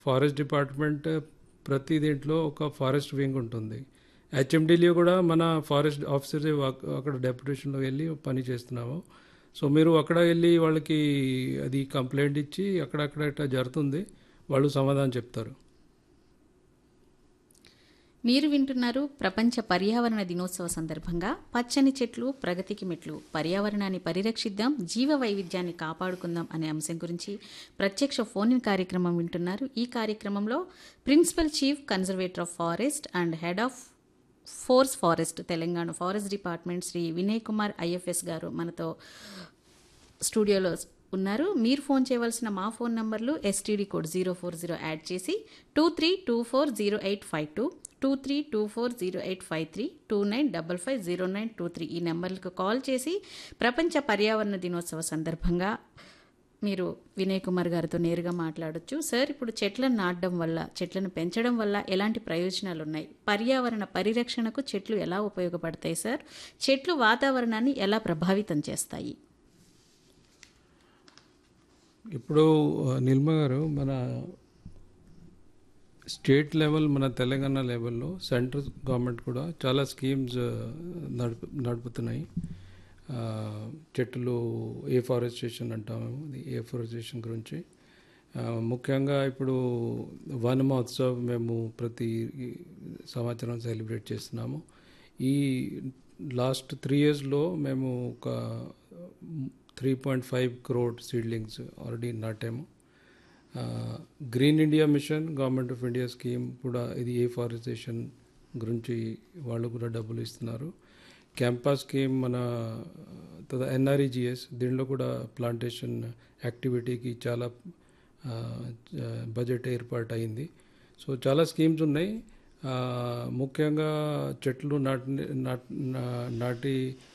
forest department ప్రతి దీంట్లో ఒక ఫారెస్ట్ వింగ్ ఉంటుంది హెచ్ఎండిలో కూడా మన ఫారెస్ట్ ఆఫీసర్ అక్కడ డెప్యుటేషన్లో వెళ్ళి పని చేస్తున్నాము సో మీరు అక్కడ వెళ్ళి వాళ్ళకి అది కంప్లైంట్ ఇచ్చి అక్కడక్కడ ఇట్లా జరుగుతుంది వాళ్ళు సమాధానం చెప్తారు మీరు వింటున్నారు ప్రపంచ పర్యావరణ దినోత్సవ సందర్భంగా పచ్చని చెట్లు ప్రగతికి మెట్లు పర్యావరణాన్ని పరిరక్షిద్దాం జీవ వైవిధ్యాన్ని కాపాడుకుందాం అనే అంశం గురించి ప్రత్యక్ష ఫోన్ ఇన్ కార్యక్రమం వింటున్నారు ఈ కార్యక్రమంలో principal chief conservator of forest and head of force forest Telangana forest department Shri Vinay Kumar IFS గారు మనతో స్టూడియోలో ఉన్నారు మీరు ఫోన్ చేయవలసిన మా ఫోన్ నంబర్లు STD code zero four zero add చేసి two three two four zero eight five two two three two four zero eight five three two nine double five zero nine two three ఈ నెంబర్లకు call చేసి ప్రపంచ పర్యావరణ దినోత్సవ సందర్భంగా మీరు వినయ్ కుమార్ గారితో నేరుగా మాట్లాడొచ్చు సార్ ఇప్పుడు చెట్లను నాటడం వల్ల చెట్లను పెంచడం వల్ల ఎలాంటి ప్రయోజనాలు ఉన్నాయి పర్యావరణ పరిరక్షణకు చెట్లు ఎలా ఉపయోగపడతాయి సార్ చెట్లు వాతావరణాన్ని ఎలా ప్రభావితం చేస్తాయి ఇప్పుడు నిల్మ గారు మన స్టేట్ లెవెల్ మన తెలంగాణ లెవెల్లో సెంట్రల్ గవర్నమెంట్ కూడా చాలా స్కీమ్స్ నడుపు నడుపుతున్నాయి ఆ, చెట్లు ఏ ఫారెస్టేషన్ అంటాము ఇది ఏ ఫారెస్టేషన్ గురించి ఆ, ముఖ్యంగా ఇప్పుడు వన మహోత్సవ్ మేము ప్రతి సంవత్సరం సెలబ్రేట్ చేస్తున్నాము ఈ లాస్ట్ త్రీ ఇయర్స్లో మేము ఒక three point five crore seedlings already నాటాము green India mission government of India scheme కూడా ఇది ఏ ఫారెస్టేషన్ గురించి వాళ్ళు కూడా డబ్బులు ఇస్తున్నారు క్యాంపస్ స్కీమ్ మన ఎన్ఆర్ఈజిఎస్ దీనిలో కూడా ప్లాంటేషన్ యాక్టివిటీకి చాలా ఆ, బడ్జెట్ ఏర్పాటు అయింది సో చాలా స్కీమ్స్ ఉన్నాయి ఆ, ముఖ్యంగా చెట్లు నాటి నాట్- నా- నాటి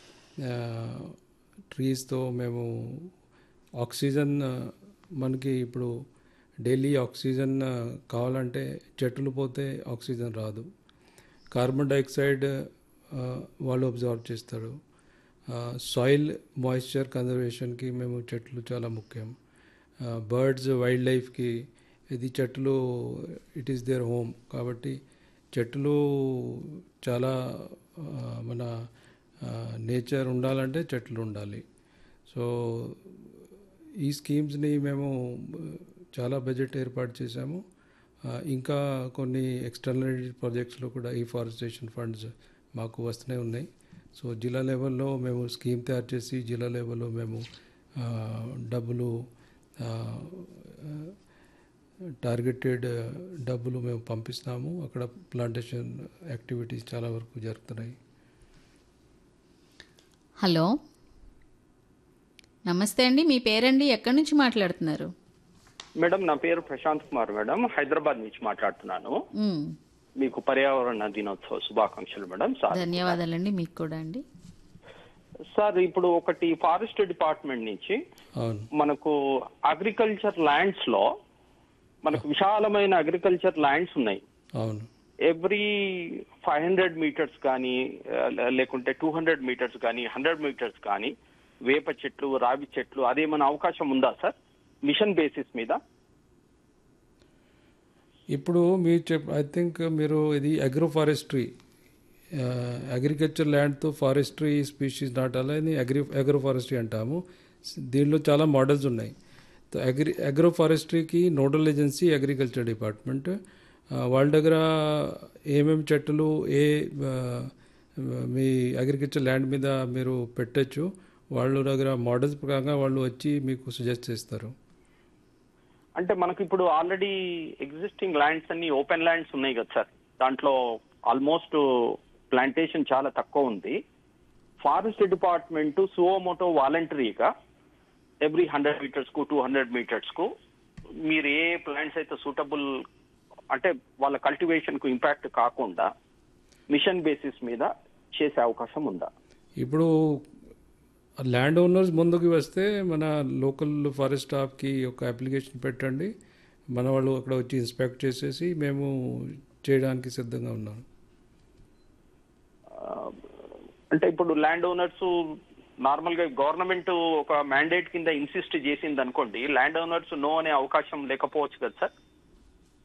ట్రీస్తో మేము ఆక్సిజన్ ఆ, మనకి ఇప్పుడు డైలీ ఆక్సిజన్ ఆ, కావాలంటే చెట్లు పోతే ఆక్సిజన్ రాదు కార్బన్ డైఆక్సైడ్ ఆ, వాళ్ళు అబ్జర్వ్ చేస్తారు సాయిల్ మాయిశ్చర్ కన్జర్వేషన్కి మేము చెట్లు చాలా ముఖ్యం బర్డ్స్ వైల్డ్ లైఫ్కి ఇది చెట్లు ఇట్ ఈస్ దేర్ హోమ్ కాబట్టి చెట్లు చాలా ఆ, మన నేచర్ ఉండాలంటే చెట్లు ఉండాలి సో ఈ స్కీమ్స్ని మేము చాలా బడ్జెట్ ఏర్పాటు చేశాము ఆ, ఇంకా కొన్ని ఎక్స్టర్నల్ ప్రాజెక్ట్స్లో కూడా ఈ ఫారెస్టేషన్ ఫండ్స్ మాకు వస్తూనే ఉన్నాయి సో జిల్లా లెవెల్లో మేము స్కీమ్ తయారు చేసి జిల్లా లెవెల్లో మేము ఆ, డబ్బులు ఆ, టార్గెటెడ్ డబ్బులు మేము పంపిస్తాము అక్కడ ప్లాంటేషన్ యాక్టివిటీస్ చాలా వరకు జరుగుతున్నాయి హలో నమస్తే అండి మీ పేరండి ఎక్కడి నుంచి మాట్లాడుతున్నారు మేడం నా పేరు ప్రశాంత్ కుమార్ మేడం హైదరాబాద్ నుంచి మాట్లాడుతున్నాను మ్, మీకు పర్యావరణ దినోత్సవ శుభాకాంక్షలు మేడం సార్ ధన్యవాదాలండి మీకు కూడా అండి సార్ ఇప్పుడు ఒకటి ఫారెస్ట్ డిపార్ట్మెంట్ నుంచి అవును మనకు అగ్రికల్చర్ ల్యాండ్స్ లో మనకు విశాలమైన అగ్రికల్చర్ ల్యాండ్స్ ఉన్నాయి అవును ఎవ్రీ ఫైవ్ హండ్రెడ్ మీటర్స్ కానీ ఆ, లేకుంటే టూ హండ్రెడ్ మీటర్స్ కానీ హండ్రెడ్ మీటర్స్ కానీ వేప చెట్లు రావి చెట్లు అదేమైనా అవకాశం ఉందా సార్ మిషన్ బేసిస్ మీద ఇప్పుడు మీరు చెప్ ఐ థింక్ మీరు ఇది అగ్రో ఫారెస్ట్రీ అగ్రికల్చర్ ల్యాండ్తో ఫారెస్ట్రీ స్పీషీస్ నాటాలని అగ్రి అగ్రో ఫారెస్ట్రీ అంటాము దీనిలో చాలా మోడల్స్ ఉన్నాయి సో అగ్రి అగ్రో ఫారెస్ట్రీకి నోడల్ ఏజెన్సీ అగ్రికల్చర్ డిపార్ట్మెంట్ ఆ, వాళ్ళ దగ్గర ఏమేమి చెట్లు ఏ ఆ, మీ అగ్రికల్చర్ ల్యాండ్ మీద మీరు పెట్టచ్చు వాళ్ళ దగ్గర మోడల్స్ ప్రకారంగా వాళ్ళు వచ్చి మీకు సజెస్ట్ చేస్తారు అంటే మనకి ఇప్పుడు ఆల్రెడీ ఎగ్జిస్టింగ్ ల్యాండ్స్ అన్ని ఓపెన్ ల్యాండ్స్ ఉన్నాయి కదా సార్ దాంట్లో ఆల్మోస్ట్ ప్లాంటేషన్ చాలా తక్కువ ఉంది ఫారెస్ట్ డిపార్ట్మెంట్ సువోమోటో వాలంటరీగా ఎవ్రీ హండ్రెడ్ మీటర్స్ కు టూ హండ్రెడ్ మీటర్స్ కు మీరు ఏ ప్లాంట్స్ అయితే సూటబుల్ అంటే వాళ్ళ కల్టివేషన్ కు ఇంపాక్ట్ కాకుండా మిషన్ బేసిస్ మీద చేసే అవకాశం ఉందా ఇప్పుడు ల్యాండ్ ఓనర్స్ ముందుకు వస్తే మన లోకల్ ఫారెస్ట్ స్టాఫ్కి ఒక అప్లికేషన్ పెట్టండి మన వాళ్ళు అక్కడ వచ్చి ఇన్స్పెక్ట్ చేసేసి మేము చేయడానికి సిద్ధంగా ఉన్నాం ఆ, అంటే ఇప్పుడు ల్యాండ్ ఓనర్స్ నార్మల్ గా గవర్నమెంట్ ఒక మ్యాండేట్ కింద ఇన్సిస్ట్ చేసింది అనుకోండి ల్యాండ్ ఓనర్స్ నో అనే అవకాశం లేకపోవచ్చు కదా సార్